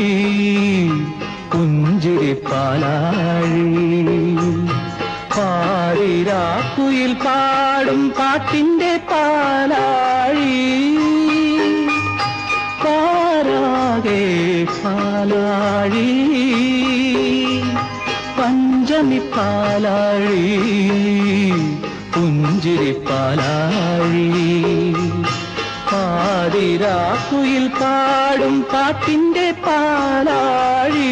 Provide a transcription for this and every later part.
പുഞ്ചിരി പാലാഴി പാടിരാക്കുയിൽ പാടും പാട്ടിന്റെ പാലാഴി പാരാകെ പാലാഴി പഞ്ചമി പാലാഴി പുഞ്ചിരി പാലാഴി പാതിരാക്കുയിൽ പാടും പാട്ടിന്റെ പാലാഴി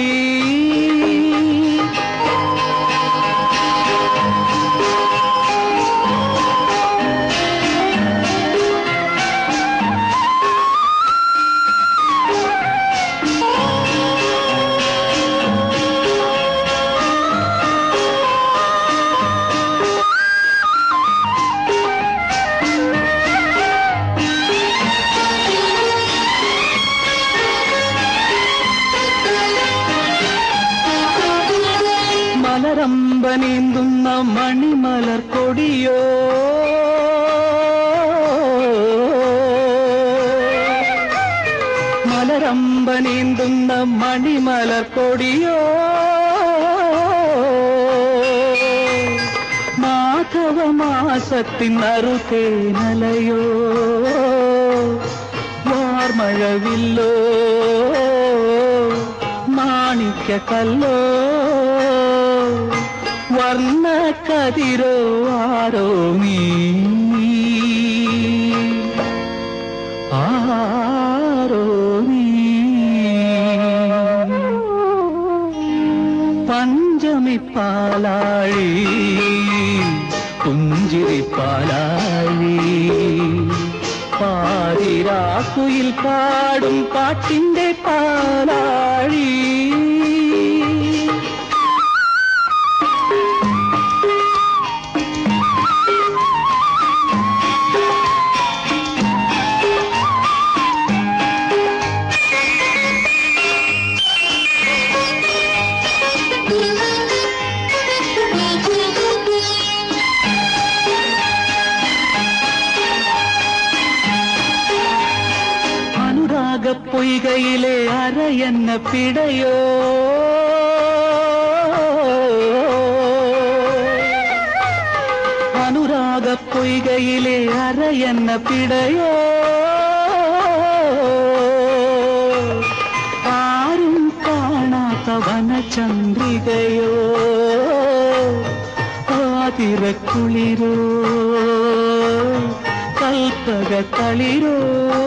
മലരമ്പ നീന്തുന്ന മണിമലർ കൊടിയോ മലരമ്പ നീന്തുന്ന മണിമലർ കൊടിയോ മാധവ മാസത്തിൻ അറുതേനലയോ വാർമഴവില്ലോ മാണിക്ക കല്ലോ വർണ്ണ കതിരോ ആരോ നീ ആരോ നീ പഞ്ചമി പാലാഴി പുഞ്ചിരി പാലാഴി പാതിരാക്കുയിൽ പാടും പാട്ടിന്റെ പാലാഴി അനുരാഗ പൊയ്കയിലെ അരയെന്ന പിടയോ അനുരാഗ പൊയ്കയിലെ അരയെന്ന പിടയോ ആരും കാണാത്ത വനചന്ദ്രികയോ ആതിരക്കുളിരോ കൽപ്പക കളിരോ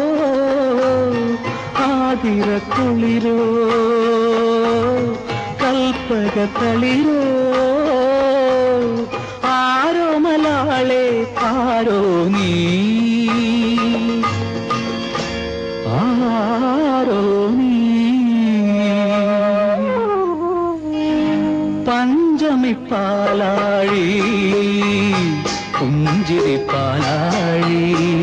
ആതിരക്കുളിരോ കൽപ്പക കളിരോ ആരോ മലാളെ ആരോ നീ ആരോ നീ പഞ്ചമി പാലാഴി പുഞ്ചിരി പാലാഴി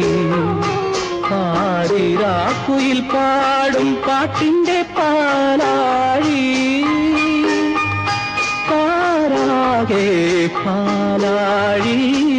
പാടിരാക്കുയിൽ പാടും പാട്ടിന്റെ പാലാഴി പാരാകെ പാലാഴി